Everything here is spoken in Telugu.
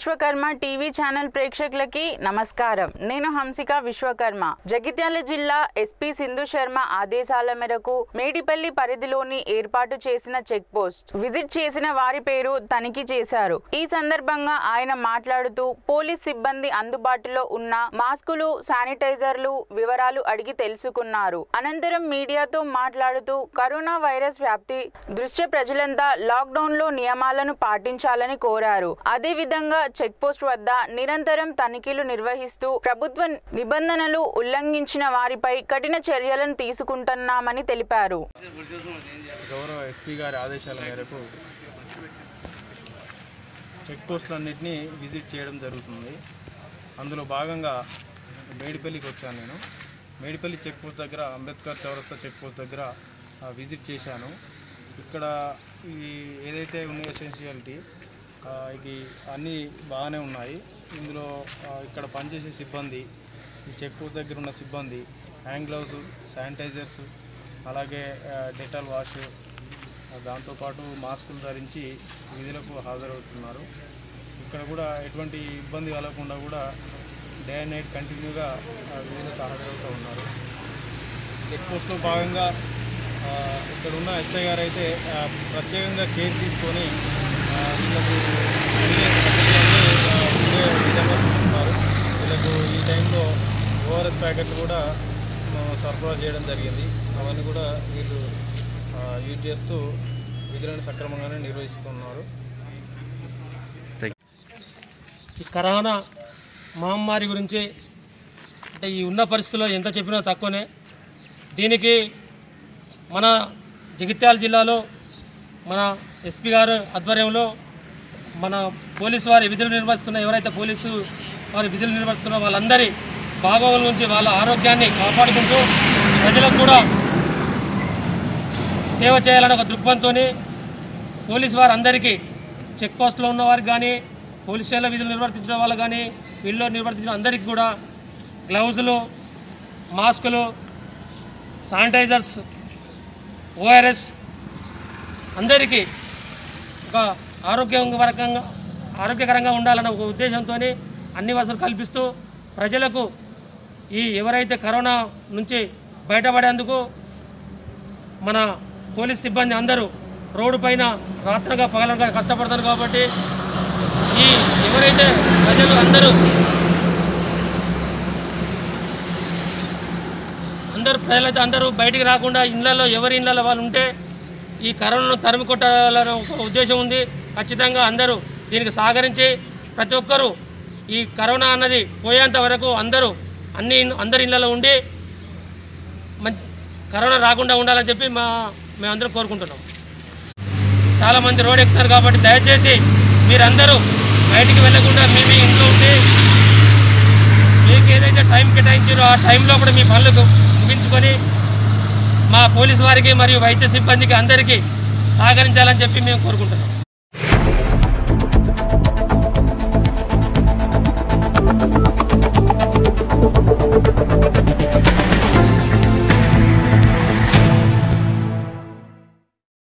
విశ్వకర్మ టీవీ ఛానల్ ప్రేక్షకులకి నమస్కారం నేను హంసిక విశ్వకర్మ జగిత్యాల జిల్లా ఎస్పీ సింధు శర్మ ఆదేశాల మేరకు మేడిపల్లి పరిధిలోని ఏర్పాటు చేసిన చెక్ పోస్ట్ విజిట్ చేసిన వారి పేరు తనిఖీ చేశారు ఈ సందర్భంగా ఆయన మాట్లాడుతూ పోలీస్ సిబ్బంది అందుబాటులో ఉన్న మాస్కులు శానిటైజర్లు వివరాలు అడిగి తెలుసుకున్నారు అనంతరం మీడియాతో మాట్లాడుతూ కరోనా వైరస్ వ్యాప్తి దృష్ట్యా ప్రజలంతా లాక్డౌన్ లో నియమాలను పాటించాలని కోరారు అదేవిధంగా చెక్ పోస్ట్ వద్ద నిరంతరం తనిఖీలు నిర్వహిస్తూ ప్రభుత్వ నిబంధనలు ఉల్లంఘించిన వారిపై కఠిన చర్యలను తీసుకుంటున్నామని తెలిపారు గౌరవ ఎస్పీ గారి ఆదేశాల మేరకు చెక్ పోస్టులన్నింటినీ విజిట్ చేయడం జరుగుతుంది అందులో భాగంగా మేడిపల్లికి వచ్చాను నేను మేడిపల్లి చెక్ పోస్ట్ దగ్గర అంబేద్కర్ చౌరస్తా చెక్ పోస్ట్ దగ్గర ఆ, విజిట్ చేశాను ఇక్కడ ఈ ఏదైతే ఉన్నాయో ఎసెన్షియాలిటీ ఇది అన్నీ బాగానే ఉన్నాయి ఇందులో ఆ, ఇక్కడ పనిచేసే సిబ్బంది ఈ చెక్ పోస్ట్ దగ్గర ఉన్న సిబ్బంది హ్యాండ్ గ్లౌస్ శానిటైజర్స్ అలాగే ఆ, డెటాల్ వాష్ ఆ, దాంతోపాటు మాస్కులు ధరించి విధులకు హాజరవుతున్నారు ఇక్కడ కూడా ఎటువంటి ఇబ్బంది కలగకుండా కూడా డే అండ్ నైట్ కంటిన్యూగా ఆ, విధులకు హాజరవుతూ ఉన్నారు చెక్ పోస్ట్లో భాగంగా ఆ, ఇక్కడ ఉన్న ఎస్ఐ గారు అయితే ఆ, ప్రత్యేకంగా కేర్ తీసుకొని ఆ, వీళ్ళకు అన్ని వసతులన్నీ, ఆ, ఉండే విధంగా చూస్తున్నారు వీళ్ళకు ఈ టైంలో ఓఆర్ఎస్ ప్యాకెట్లు కూడా ఆ, సరఫరా చేయడం జరిగింది అవన్నీ కూడా వీళ్ళు ఆ, యూజ్ చేస్తూ విధులను సక్రమంగానే నిర్వహిస్తున్నారు ఈ కరోనా మహమ్మారి గురించి అంటే ఈ ఉన్న పరిస్థితుల్లో ఎంత చెప్పినా తక్కువనే దీనికి మన జగిత్యాల జిల్లాలో మన ఎస్పీ గారు ఆధ్వర్యంలో మన పోలీసు వారి విధులు నిర్వహిస్తున్న ఎవరైతే పోలీసు వారి విధులు నిర్వహిస్తున్న వాళ్ళందరి బాగోగుల నుంచి వాళ్ళ ఆరోగ్యాన్ని కాపాడుకుంటూ ప్రజలకు కూడా సేవ చేయాలనే ఒక దృక్పథంతో పోలీసు వారందరికీ చెక్ పోస్ట్లో ఉన్న వారికి కానీ పోలీస్ స్టేషన్లో విధులు నిర్వర్తించిన వాళ్ళు కానీ ఫీల్డ్లో నిర్వర్తించిన అందరికీ కూడా గ్లౌజులు మాస్కులు శానిటైజర్స్ ఓఆర్ఎస్ అందరికీ ఒక ఆరోగ్యకరంగా ఆరోగ్యకరంగా ఉండాలన్న ఒక ఉద్దేశంతో అన్ని వసతులు కల్పిస్తూ ప్రజలకు ఈ ఎవరైతే కరోనా నుంచి బయటపడేందుకు మన పోలీస్ సిబ్బంది అందరూ రోడ్డు పైన రాత్రగా పగలగా కష్టపడతారు కాబట్టి ఈ ఎవరైతే ప్రజలు అందరూ అందరూ ప్రజలైతే అందరూ బయటికి రాకుండా ఇళ్ళల్లో ఎవరి ఇళ్ళల్లో వాళ్ళు ఉంటే ఈ కరోనాను తరిమి కొట్టాలనే ఒక ఉద్దేశం ఉంది ఖచ్చితంగా అందరూ దీనికి సహకరించి ప్రతి ఒక్కరూ ఈ కరోనా అన్నది పోయేంత వరకు అందరూ అన్ని అందరి ఇళ్ళలో ఉండి మంచి కరోనా రాకుండా ఉండాలని చెప్పి మా మేమందరం కోరుకుంటున్నాం చాలామంది రోడ్ ఎక్కుతారు కాబట్టి దయచేసి మీరందరూ బయటికి వెళ్ళకుండా మీ మీ ఇంట్లో ఉండి మీకు ఏదైతే టైం కేటాయించారో ఆ టైంలో కూడా మీ పనులకు ముగించుకొని మా పోలీసు వారికి మరియు వైద్య సిబ్బందికి అందరికీ సహకరించాలని చెప్పి మేము కోరుకుంటున్నాం